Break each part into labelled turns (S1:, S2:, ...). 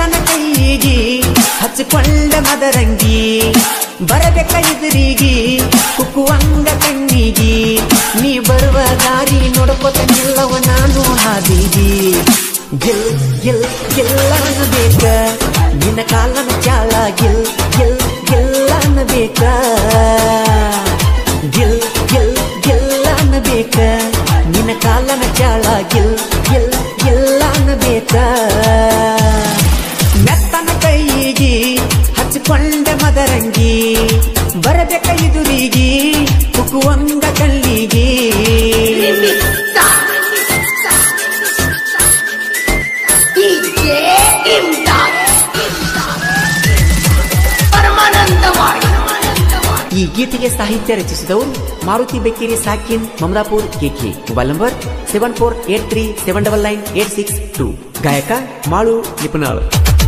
S1: ಮೆತ್ತನ ಕೈಗಿ ಹಚ್ಚಿಕೊಂಡ ಮದರಂಗಿ ಬರಬೇಕ ಎದುರಿಗಿ ಕುಕ್ಕುವಂಗ ಕಣ್ಣಿಗಿ ನೀ ಬರುವ ದಾರಿ ನೋಡ್ಕೊತ ನಿಲ್ಲವ ನಾನು ಹಾದಿಗಿ ಗಿಲ್ ಗಿಲ್ ಗಿಲ್ಲ ಅನ್ನಬೇಕ ನಿನ್ನ ಕಾಲನ ಚಾಳ ಗಿಲ್ ಗಿಲ್ ಗಿಲ್ಲ ಅನ್ನಬೇಕ ಗಿಲ್ ಗಿಲ್ ಗಿಲ್ಲ ಅನ್ನಬೇಕ ನಿನ್ನ ಕಾಲನ ಚಾಳ ಗಿಲ್ ಗಿಲ್ ಗಿಲ್ಲ ಅನ್ನಬೇಕ ಮೆತ್ತನ ಕೈಗಿ ಹಚ್ಚಿಕೊಂಡ ಮದರಂಗಿ ಬರಬೇಕ ಎದುರಿಗಿ ಕುಕ್ಕುವಂಗ ಕಲ್ಲಿಗಿ
S2: DJ Imdad ಪರಮಾನಂದವಾಡಿ
S1: ಈ ಗೀತೆಗೆ ಸಾಹಿತ್ಯ ರಚಿಸಿದವರು ಮಾರುತಿ ಬೆಕ್ಕೇರಿ ಸಾಕಿನ್ ಮಮದಾಪುರ್ ಕೆಕೆ mobile number seven four eight three seven double nine eight six two ಗಾಯಕ ಮಾಳು ನಿಪುಣಾಳ್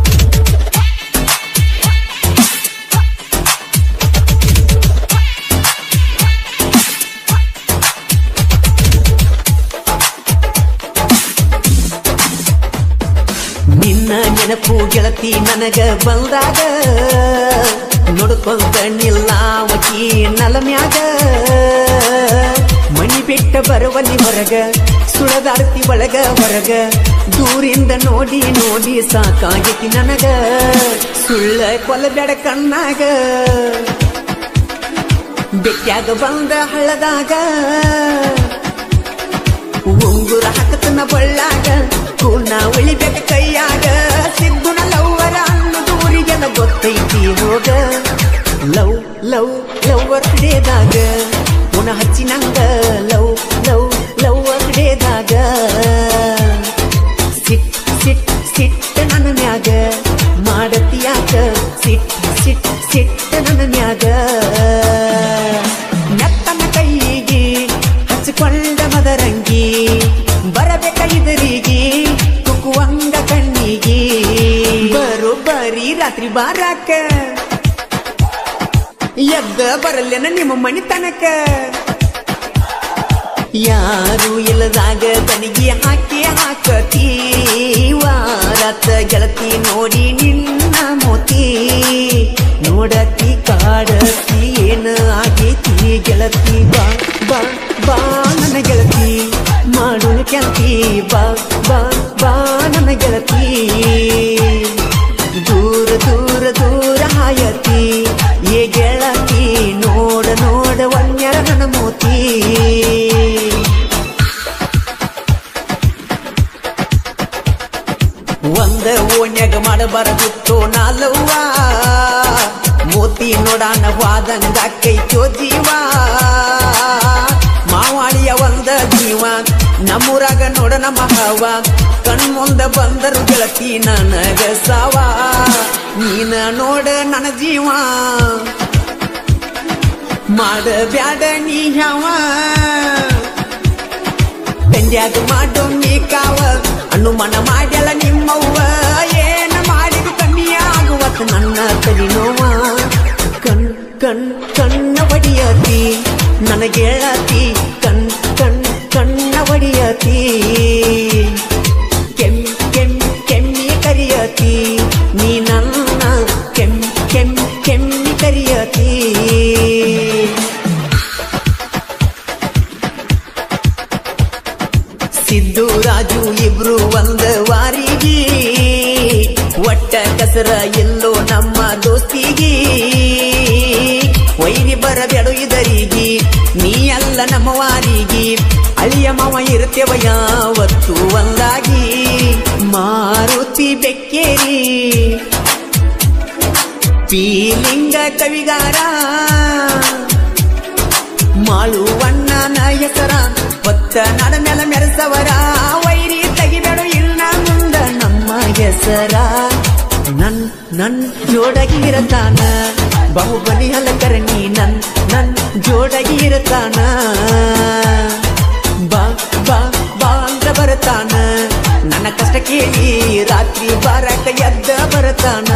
S1: ನಿನ್ನ ನೆನಪು ಗೆಳತಿ ನನಗ ಬಂದಾಗ ನೋಡ್ಕೊಂತ ನಿಲ್ಲಾವಕಿ ನಲಮ್ಯಾಗ ಮಣಿ ಬಿಟ್ಟ ಬರುವಲ್ಲಿ ಹೊರಗ ಸುಳದಾಡ್ತಿ ಒಳಗ ಹೊರಗ ದೂರಿಂದ ನೋಡಿ ನೋಡಿ ಸಾಕಾಗೈತಿ ನನಗ ಸುಳ್ಳ ಕೊಲಬೇಡ ಕಣ್ಣಾಗ ಬೆಟ್ಯಾಗ ಬಂದ ಹಳ್ಳದಾಗ ಉಂಗುರ ಹಾಕತನ ಬಳ್ಳಾಗ ಕೂನ ಉಳಿಬೇಕ ಕೈಯಾಗ ಸಿದ್ದುನ ಲವ್ವರ ಅನ್ನೋದು ಊರಿಗೆಲ್ಲ ಗೊತ್ತೈತಿ ಹೋಗ ಲವ್ ಲವ್ ಲವ್ವರ್ ಡೇದಾಗ ಉನ ಹಚ್ಚಿನಂಗ ಲವ್ ಲವ್ ಲವ್ವರ್ ಡೇದಾಗ ಸಿಟ್ ಸಿಟ್ ಸಿಟ್ಟ ನನ್ನ ಮ್ಯಾಗ ಮಾಡತಿಯಾಕ ಸಿಟ್ ಸಿಟ್ ಸಿಟ್ಟ ನನ್ನ ಮ್ಯಾಗ ಮೆತ್ತನ ಕೈಗೆ ಹಚ್ಚಿಕೊಂಡ ಮದರಂಗಿ ಬರಬೇಕ ಇದರಿಗೆ ಕುಕ್ಕುವಂಗ ಕಣ್ಣಿಗೆ ಬರೋ ಬರೀ ರಾತ್ರಿ ಬಾರಾಕ ಎದ್ದ ಬರಲ್ಲೇನ ನಿಮ್ಮ ಮನಿ ತನಕ ಯಾರು ಇಲ್ಲದಾಗ ತನಿಗೆ ಹಾಕಿ ಹಾಕತಿ ವಾರತ ಗೆಳತಿ ನೋಡಿ ನಿನ್ನ ಮೋತಿ ನೋಡತಿ ಕಾಡತಿ ಏನ ಆಗೈತಿ ಗೆಳತಿ ಬಾ ಬಾ ಬಾ ನನ್ನ ಗೆಳತಿ ಮಾಡೋಣ ಕೆಲ್ತಿ ಬಾ ಬಾ ಬಾ ನನ್ನ ಗೆಳತಿ ದೂರ ದೂರ ದೂರ ಹಾಯತಿ ಏ ಗೆಳತಿ ನೋಡ ನೋಡ ವನ್ಯರ ನನ್ನ ಮೋತಿ ಒಂದ ಓಣ್ಯಾಗ ಮಾಡಬಾರದಿತ್ತು ನಾಲವ್ವ ಮೋತಿ ನೋಡಾನ ವಾದಂಗ ಕೈತೋ ಜೀವ ಮಾವಾಳಿಯ ಒಂದ ಜೀವ ನಮ್ಮೂರಾಗ ನೋಡ ನಮ್ಮ ಹವ ಕಣ್ಮುಂದ ಬಂದರು ಗೆಳತಿ ನನಗ ಸಾವ ನೀನ ನೋಡ ನನ್ನ ಜೀವ ಮಾಡ ಬ್ಯಾಡ ನೀ ಯಾವ ತಂಡ್ಯಾಗ ಮಾಡೋ ನೀ ಕಾವ ಅನುಮಾನ ಮಾಡ್ಯಲ್ಲ ನಿಮ್ಮವ್ವ ಏನ ಮಾಡಿದ ಕಮ್ಮಿ ಆಗುವತ್ ನನ್ನ ತಲಿ ನೋವ ಕಣ್ ಕಣ್ ಕಣ್ಣ ಒಡಿಯತಿ ನನಗೇಳತಿ ಕಣ್ ಕಣ್ ಕಣ್ಣ ಒಡಿಯತಿ ಕೆಮ್ ಕೆಮ್ ಕೆಮ್ಮಿ ಕರಿಯತಿ ನೀ ನನ್ನ ಕೆಮ್ ಕೆಮ್ ಕೆಮ್ಮಿ ಕರಿಯತಿ ಸಿದ್ದು ರಾಜು ಇಬ್ರು ಒಂದ ವಾರಿಗಿ ಒಟ್ಟ ಕಸರ ಎಲ್ಲೋ ನಮ್ಮ ದೋಸ್ತಿಗಿ ವೈರಿ ಬರಬೇಡು ಇದರಿಗಿ ನೀ ಅಲ್ಲ ನಮ್ಮ ವಾರಿಗಿ ಅಳಿಯ ಮಾವ ಇರ್ತೇವ ಯಾವತ್ತು ಒಂದಾಗಿ ಮಾರುತಿ ಬೆಕ್ಕೇರಿ ಪೀಲಿಂಗ ಕವಿಗಾರ ಮಾಳುವಣ್ಣನ ಹೆಸರ ಹೊತ್ತ ನಡ ನೆಲ ಮೆರೆಸವರ ವೈರಿ ತೆಗಿಬೇಡು ಇಲ್ಲ ಮುಂದ ನಮ್ಮ ಹೆಸರ ನನ್ ನನ್ ಜೋಡಗಿ ಇರತಾನ ಬಾಹುಬಲಿ ಹಲಕರಣಿ ನನ್ ನನ್ ಜೋಡಗಿ ಇರತಾನ ಬಾ ಬಾ ಬಾ ಅಂದ್ರ ಬರತಾನ ನನ್ನ ಕಷ್ಟ ಕೇಳಿ ರಾತ್ರಿ ಬಾರಕ ಎದ್ದ ಬರತಾನ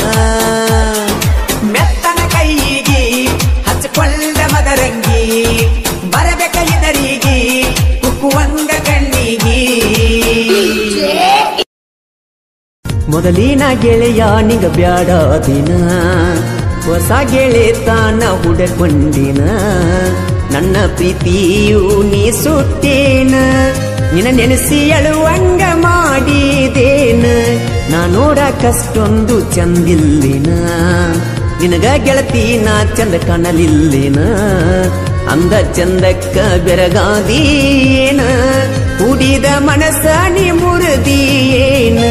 S1: ಮೆತ್ತನ ಕೈಗೆ ಹಚ್ಚಿಕೊಂಡ ಮದರಂಗಿ ಬರಬೇಕ ಇದರಿಗೆ ಕುಕ್ಕುವಂಗ ಕಣ್ಣಿಗೆ ಮೊದಲಿನ ಗೆಳೆಯ ನಿಗ ಬ್ಯಾಡ ದಿನ ಹೊಸ ಗೆಳೆತನ ಹುಡಕೊಂಡಿನ ನನ್ನ ಪ್ರೀತಿಯು ನೀ ಸುಟ್ಟೇನ ನಿನ್ನ ನೆನೆಸಿ ಅಳುವಂಗ ಮಾಡಿದೇನ ನಾ ನೋಡಕಷ್ಟೊಂದು ಚಂದಿಲ್ಲಿನ ನಿನಗ ಗೆಳತಿ ನಾ ಚಂದ ಕಾಣಲಿಲ್ಲಿನ ಅಂದ ಚಂದಕ್ಕ ಬೆರಗಾದೀನ ಕುಡಿದ ಮನಸ್ಸ ನೀ ಮುರಿದಿಯೇನ